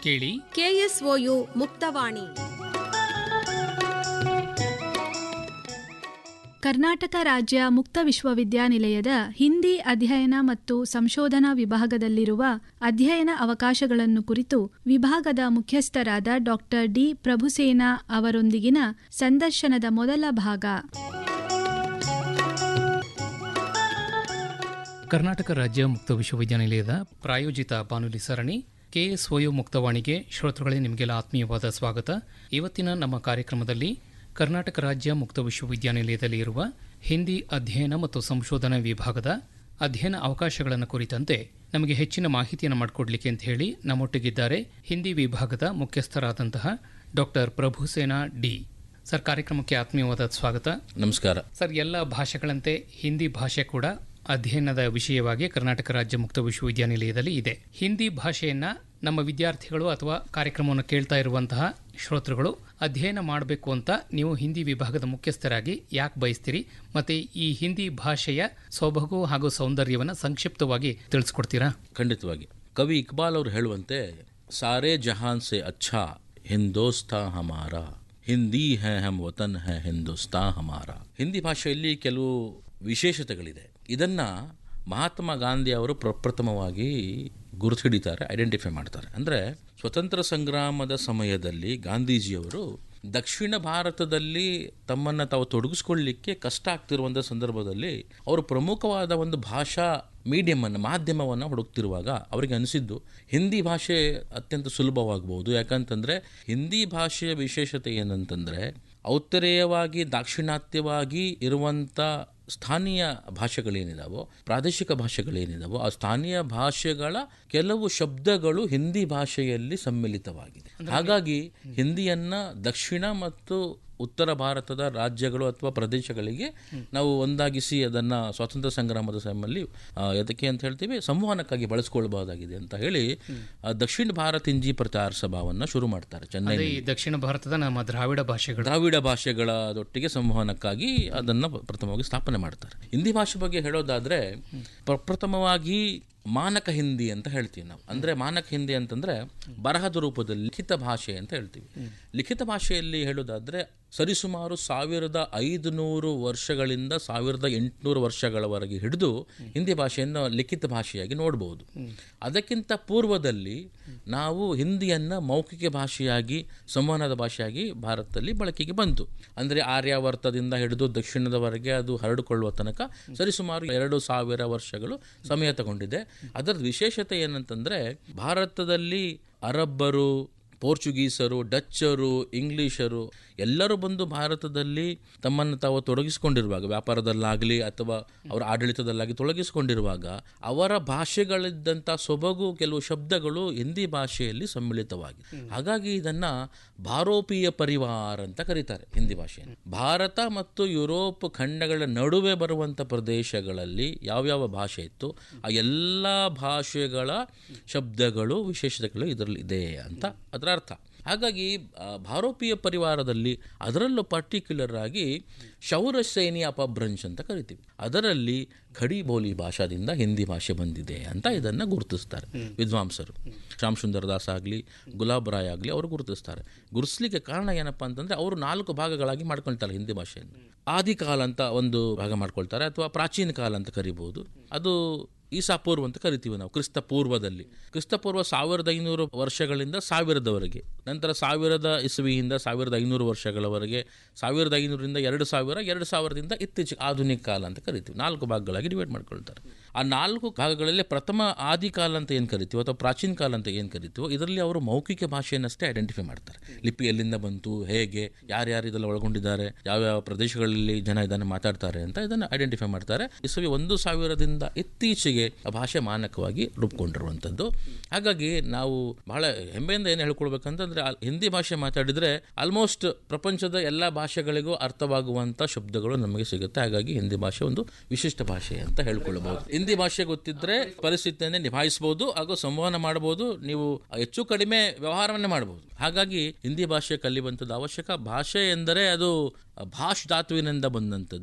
ಕೇಳಿ ಕೆಎಸ್ಒಯು ಮುಕ್ತವಾಣಿ ಕರ್ನಾಟಕ ರಾಜ್ಯ ಮುಕ್ತ ವಿಶ್ವವಿದ್ಯಾನಿಲಯದ ಹಿಂದಿ ಅಧ್ಯಯನ ಮತ್ತು ಸಂಶೋಧನಾ ವಿಭಾಗದಲ್ಲಿರುವ ಅಧ್ಯಯನ ಅವಕಾಶಗಳನ್ನು ಕುರಿತು ವಿಭಾಗದ ಮುಖ್ಯಸ್ಥರಾದ ಡಾಕ್ಟರ್ ಡಿ ಪ್ರಭುಸೇನಾ ಅವರೊಂದಿಗಿನ ಸಂದರ್ಶನದ ಮೊದಲ ಭಾಗ ಕರ್ನಾಟಕ ರಾಜ್ಯ ಮುಕ್ತ ವಿಶ್ವವಿದ್ಯಾನಿಲಯದ ಪ್ರಾಯೋಜಿತ ಬಾನುಲಿ ಸರಣಿ ಕೆಎಸ್ಒಯು ಮುಕ್ತವಾಣಿಗೆ ಶ್ರೋತೃಗಳೇ ನಿಮಗೆಲ್ಲ ಆತ್ಮೀಯವಾದ ಸ್ವಾಗತ ಇವತ್ತಿನ ನಮ್ಮ ಕಾರ್ಯಕ್ರಮದಲ್ಲಿ ಕರ್ನಾಟಕ ರಾಜ್ಯ ಮುಕ್ತ ವಿಶ್ವವಿದ್ಯಾನಿಲಯದಲ್ಲಿ ಇರುವ ಹಿಂದಿ ಅಧ್ಯಯನ ಮತ್ತು ಸಂಶೋಧನಾ ವಿಭಾಗದ ಅಧ್ಯಯನ ಅವಕಾಶಗಳನ್ನು ಕುರಿತಂತೆ ನಮಗೆ ಹೆಚ್ಚಿನ ಮಾಹಿತಿಯನ್ನು ಮಾಡಿಕೊಡ್ಲಿಕ್ಕೆ ಅಂತ ಹೇಳಿ ನಮ್ಮೊಟ್ಟಿಗಿದ್ದಾರೆ ಹಿಂದಿ ವಿಭಾಗದ ಮುಖ್ಯಸ್ಥರಾದಂತಹ ಡಾಕ್ಟರ್ ಪ್ರಭುಸೇನಾ ಡಿ ಸರ್ ಕಾರ್ಯಕ್ರಮಕ್ಕೆ ಆತ್ಮೀಯವಾದ ಸ್ವಾಗತ ನಮಸ್ಕಾರ ಸರ್ ಎಲ್ಲ ಭಾಷೆಗಳಂತೆ ಹಿಂದಿ ಭಾಷೆ ಕೂಡ ಅಧ್ಯಯನದ ವಿಷಯವಾಗಿ ಕರ್ನಾಟಕ ರಾಜ್ಯ ಮುಕ್ತ ವಿಶ್ವವಿದ್ಯಾನಿಲಯದಲ್ಲಿ ಇದೆ ಹಿಂದಿ ಭಾಷೆಯನ್ನ ನಮ್ಮ ವಿದ್ಯಾರ್ಥಿಗಳು ಅಥವಾ ಕಾರ್ಯಕ್ರಮವನ್ನು ಕೇಳ್ತಾ ಇರುವಂತಹ ಶ್ರೋತೃಗಳು ಅಧ್ಯಯನ ಮಾಡಬೇಕು ಅಂತ ನೀವು ಹಿಂದಿ ವಿಭಾಗದ ಮುಖ್ಯಸ್ಥರಾಗಿ ಯಾಕೆ ಬಯಸ್ತೀರಿ ಮತ್ತೆ ಈ ಹಿಂದಿ ಭಾಷೆಯ ಸೊಬಗು ಹಾಗೂ ಸೌಂದರ್ಯವನ್ನು ಸಂಕ್ಷಿಪ್ತವಾಗಿ ತಿಳಿಸ್ಕೊಡ್ತೀರಾ ಖಂಡಿತವಾಗಿ ಕವಿ ಇಕ್ಬಾಲ್ ಅವರು ಹೇಳುವಂತೆ ಸಾರೇ ಜಹಾನ್ ಸೆ ಅಚ್ಛಾ ಹಿಂದೋಸ್ತಾ ಹಮಾರ ಹಿಂದಿ ಹೇ ಹಮ್ ವತನ್ ಹೇ ಹಿಂದೋಸ್ತಾ ಹಮಾರ ಹಿಂದಿ ಭಾಷೆಯಲ್ಲಿ ಕೆಲವು ವಿಶೇಷತೆಗಳಿದೆ ಇದನ್ನ ಮಹಾತ್ಮ ಗಾಂಧಿ ಅವರು ಪ್ರಪ್ರಥಮವಾಗಿ ಗುರುತು ಹಿಡಿತಾರೆ ಐಡೆಂಟಿಫೈ ಮಾಡ್ತಾರೆ ಅಂದರೆ ಸ್ವತಂತ್ರ ಸಂಗ್ರಾಮದ ಸಮಯದಲ್ಲಿ ಗಾಂಧೀಜಿಯವರು ದಕ್ಷಿಣ ಭಾರತದಲ್ಲಿ ತಮ್ಮನ್ನು ತಾವು ತೊಡಗಿಸ್ಕೊಳ್ಳಿಕ್ಕೆ ಕಷ್ಟ ಆಗ್ತಿರುವಂಥ ಸಂದರ್ಭದಲ್ಲಿ ಅವರು ಪ್ರಮುಖವಾದ ಒಂದು ಭಾಷಾ ಮೀಡಿಯಮನ್ನು ಮಾಧ್ಯಮವನ್ನು ಹುಡುಕ್ತಿರುವಾಗ ಅವರಿಗೆ ಅನಿಸಿದ್ದು ಹಿಂದಿ ಭಾಷೆ ಅತ್ಯಂತ ಸುಲಭವಾಗಬಹುದು ಯಾಕಂತಂದರೆ ಹಿಂದಿ ಭಾಷೆಯ ವಿಶೇಷತೆ ಏನಂತಂದರೆ ಔತ್ತರೇಯವಾಗಿ ದಾಕ್ಷಿಣಾತ್ಯವಾಗಿ ಇರುವಂಥ ಸ್ಥಾನೀಯ ಭಾಷೆಗಳೇನಿದಾವೋ ಪ್ರಾದೇಶಿಕ ಭಾಷೆಗಳೇನಿದಾವೋ ಆ ಸ್ಥಾನೀಯ ಭಾಷೆಗಳ ಕೆಲವು ಶಬ್ದಗಳು ಹಿಂದಿ ಭಾಷೆಯಲ್ಲಿ ಸಮ್ಮಿಲಿತವಾಗಿದೆ ಹಾಗಾಗಿ ಹಿಂದಿಯನ್ನ ದಕ್ಷಿಣ ಮತ್ತು ಉತ್ತರ ಭಾರತದ ರಾಜ್ಯಗಳು ಅಥವಾ ಪ್ರದೇಶಗಳಿಗೆ ನಾವು ಒಂದಾಗಿಸಿ ಅದನ್ನ ಸ್ವಾತಂತ್ರ್ಯ ಸಂಗ್ರಾಮದ ಸಮಯದಲ್ಲಿ ಆ, ಎದಕ್ಕೆ ಅಂತ ಹೇಳ್ತೀವಿ ಸಂವಹನಕ್ಕಾಗಿ ಬಳಸ್ಕೊಳ್ಬಹುದಾಗಿದೆ ಅಂತ ಹೇಳಿ ಆ, ದಕ್ಷಿಣ ಭಾರತ ಹಿಂದಿ ಪ್ರಚಾರ ಸಭಾವನ್ನ ಶುರು ಮಾಡ್ತಾರೆ ಚೆನ್ನೈ ಅದೇ ಈ ದಕ್ಷಿಣ ಭಾರತದ ನಮ್ಮ ದ್ರಾವಿಡ ಭಾಷೆಗಳು ದ್ರಾವಿಡ ಭಾಷೆಗಳದೊಟ್ಟಿಗೆ ಸಂವಹನಕ್ಕಾಗಿ ಅದನ್ನು ಪ್ರಥಮವಾಗಿ ಸ್ಥಾಪನೆ ಮಾಡ್ತಾರೆ ಹಿಂದಿ ಭಾಷೆ ಬಗ್ಗೆ ಹೇಳೋದಾದ್ರೆ ಪ್ರಪ್ರಥಮವಾಗಿ ಮಾನಕ ಹಿಂದಿ ಅಂತ ಹೇಳ್ತೀವಿ ನಾವು ಅಂದ್ರೆ ಮಾನಕ ಹಿಂದಿ ಅಂತಂದ್ರೆ ಬರಹದ ರೂಪದಲ್ಲಿ ಲಿಖಿತ ಭಾಷೆ ಅಂತ ಹೇಳ್ತೀವಿ ಲಿಖಿತ ಭಾಷೆಯಲ್ಲಿ ಹೇಳೋದಾದ್ರೆ ಸರಿಸುಮಾರು ಸಾವಿರದ ಐದುನೂರು ವರ್ಷಗಳಿಂದ ಸಾವಿರದ ಎಂಟುನೂರು ವರ್ಷಗಳವರೆಗೆ ಹಿಡಿದು ಹಿಂದಿ ಭಾಷೆಯನ್ನು ಲಿಖಿತ ಭಾಷೆಯಾಗಿ ನೋಡಬಹುದು ಅದಕ್ಕಿಂತ ಪೂರ್ವದಲ್ಲಿ ನಾವು ಹಿಂದಿಯನ್ನ ಮೌಖಿಕ ಭಾಷೆಯಾಗಿ ಸಂವಹನದ ಭಾಷೆಯಾಗಿ ಭಾರತದಲ್ಲಿ ಬಳಕೆಗೆ ಬಂತು ಅಂದರೆ ಆರ್ಯಾವರ್ತದಿಂದ ಹಿಡಿದು ದಕ್ಷಿಣದವರೆಗೆ ಅದು ಹರಡಿಕೊಳ್ಳುವ ತನಕ ಸರಿಸುಮಾರು ಎರಡು ಸಾವಿರ ವರ್ಷಗಳು ಸಮಯ ತಗೊಂಡಿದೆ ಅದರ ವಿಶೇಷತೆ ಏನಂತಂದ್ರೆ ಭಾರತದಲ್ಲಿ ಅರಬ್ಬರು ಪೋರ್ಚುಗೀಸರು ಡಚ್ಚರು ಇಂಗ್ಲಿಷರು ಎಲ್ಲರೂ ಬಂದು ಭಾರತದಲ್ಲಿ ತಮ್ಮನ್ನು ತಾವು ತೊಡಗಿಸಿಕೊಂಡಿರುವಾಗ ವ್ಯಾಪಾರದಲ್ಲಾಗಲಿ ಅಥವಾ ಅವರ ಆಡಳಿತದಲ್ಲಾಗಿ ತೊಡಗಿಸಿಕೊಂಡಿರುವಾಗ ಅವರ ಭಾಷೆಗಳಿದ್ದಂಥ ಸೊಬಗು ಕೆಲವು ಶಬ್ದಗಳು ಹಿಂದಿ ಭಾಷೆಯಲ್ಲಿ ಸಮ್ಮಿಳಿತವಾಗಿದೆ ಹಾಗಾಗಿ ಇದನ್ನ ಭಾರೋಪೀಯ ಪರಿವಾರ ಅಂತ ಕರೀತಾರೆ ಹಿಂದಿ ಭಾಷೆಯನ್ನು ಭಾರತ ಮತ್ತು ಯುರೋಪ್ ಖಂಡಗಳ ನಡುವೆ ಬರುವಂಥ ಪ್ರದೇಶಗಳಲ್ಲಿ ಯಾವ್ಯಾವ ಭಾಷೆ ಇತ್ತು ಆ ಎಲ್ಲ ಭಾಷೆಗಳ ಶಬ್ದಗಳು ವಿಶೇಷತೆಗಳು ಇದರಲ್ಲಿ ಇದೆ ಅಂತ ಅದರ ಅರ್ಥ ಹಾಗಾಗಿ ಆ, ಭಾರೋಪೀಯ ಪರಿವಾರದಲ್ಲಿ ಅದರಲ್ಲೂ ಪರ್ಟಿಕ್ಯುಲರ್ ಆಗಿ ಶೌರಸೇನಿ ಅಪಭ್ರಂಶ್ ಅಂತ ಕರಿತೀವಿ ಅದರಲ್ಲಿ ಖಡಿ ಬೋಲಿ ಭಾಷಾದಿಂದ ಹಿಂದಿ ಭಾಷೆ ಬಂದಿದೆ ಅಂತ ಇದನ್ನು ಗುರುತಿಸ್ತಾರೆ ವಿದ್ವಾಂಸರು ಶ್ಯಾಮ್ ಸುಂದರ್ ದಾಸ್ ಆಗಲಿ ಗುಲಾಬ್ ರಾಯ್ ಆಗಲಿ ಅವರು ಗುರುತಿಸ್ತಾರೆ ಗುರುತಿಸ್ಲಿಕ್ಕೆ ಕಾರಣ ಏನಪ್ಪಾ ಅಂತಂದ್ರೆ ಅವರು ನಾಲ್ಕು ಭಾಗಗಳಾಗಿ ಮಾಡ್ಕೊಳ್ತಾರೆ ಹಿಂದಿ ಭಾಷೆಯನ್ನು ಆದಿಕಾಲ ಅಂತ ಒಂದು ಭಾಗ ಮಾಡ್ಕೊಳ್ತಾರೆ ಅಥವಾ ಪ್ರಾಚೀನ ಕಾಲ ಅಂತ ಕರಿಬಹುದು ಅದು ಈಸಾಪೂರ್ವ ಅಂತ ಕರಿತೀವಿ ನಾವು ಕ್ರಿಸ್ತ ಪೂರ್ವದಲ್ಲಿ ಕ್ರಿಸ್ತ ಪೂರ್ವ ಸಾವಿರದ ಐನೂರು ವರ್ಷಗಳಿಂದ ಸಾವಿರದವರೆಗೆ ನಂತರ ಸಾವಿರದ ಇಸವಿಯಿಂದ ಸಾವಿರದ ಐನೂರು ವರ್ಷಗಳವರೆಗೆ ಸಾವಿರದ ಐನೂರಿಂದ ಎರಡು ಸಾವಿರ ಎರಡು ಸಾವಿರದಿಂದ ಇತ್ತೀಚೆಗೆ ಆಧುನಿಕ ಕಾಲ ಅಂತ ಕರಿತೀವಿ ನಾಲ್ಕು ಭಾಗಗಳಾಗಿ ಡಿವೈಡ್ ಮಾಡ್ಕೊಳ್ತಾರೆ ಆ ನಾಲ್ಕು ಭಾಗಗಳಲ್ಲಿ ಪ್ರಥಮ ಆದಿಕಾಲ ಅಂತ ಏನು ಕರಿತೀವೋ ಅಥವಾ ಪ್ರಾಚೀನ ಕಾಲ ಅಂತ ಏನು ಕರಿತೀವೋ ಇದರಲ್ಲಿ ಅವರು ಮೌಖಿಕ ಭಾಷೆಯನ್ನಷ್ಟೇ ಐಡೆಂಟಿಫೈ ಮಾಡ್ತಾರೆ ಲಿಪಿ ಎಲ್ಲಿಂದ ಬಂತು ಹೇಗೆ ಯಾರ್ಯಾರು ಇದೆಲ್ಲ ಒಳಗೊಂಡಿದ್ದಾರೆ ಯಾವ್ಯಾವ ಪ್ರದೇಶಗಳಲ್ಲಿ ಜನ ಇದನ್ನು ಮಾತಾಡ್ತಾರೆ ಅಂತ ಇದನ್ನು ಐಡೆಂಟಿಫೈ ಮಾಡ್ತಾರೆ ಇಸವಿ ಒಂದು ಸಾವಿರದಿಂದ ಇತ್ತೀಚೆಗೆ ಆ ಭಾಷೆ ಮಾನಕವಾಗಿ ರೂಪುಗೊಂಡಿರುವಂಥದ್ದು ಹಾಗಾಗಿ ನಾವು ಬಹಳ ಹೆಮ್ಮೆಯಿಂದ ಏನು ಹೇಳ್ಕೊಳ್ಬೇಕಂತಂದ್ರೆ ಆ ಹಿಂದಿ ಭಾಷೆ ಮಾತಾಡಿದ್ರೆ ಆಲ್ಮೋಸ್ಟ್ ಪ್ರಪಂಚದ ಎಲ್ಲ ಭಾಷೆಗಳಿಗೂ ಅರ್ಥವಾಗುವಂಥ ಶಬ್ದಗಳು ನಮಗೆ ಸಿಗುತ್ತೆ ಹಾಗಾಗಿ ಹಿಂದಿ ಭಾಷೆ ಒಂದು ವಿಶಿಷ್ಟ ಭಾಷೆ ಅಂತ ಹೇಳ್ಕೊಳ್ಬಹುದು ಹಿಂದಿ ಭಾಷೆ ಗೊತ್ತಿದ್ರೆ ಪರಿಸ್ಥಿತಿಯನ್ನೇ ನಿಭಾಯಿಸಬಹುದು ಹಾಗೂ ಸಂವಹನ ಮಾಡಬಹುದು ನೀವು ಹೆಚ್ಚು ಕಡಿಮೆ ವ್ಯವಹಾರವನ್ನೇ ಮಾಡಬಹುದು ಹಾಗಾಗಿ ಹಿಂದಿ ಭಾಷೆ ಕಲಿಯುವಂಥದ್ದು ಅವಶ್ಯಕ ಭಾಷೆ ಎಂದರೆ ಅದು ಭಾಷ್ ಧಾತುವಿನಿಂದ ಬಂದಂಥದ್ದು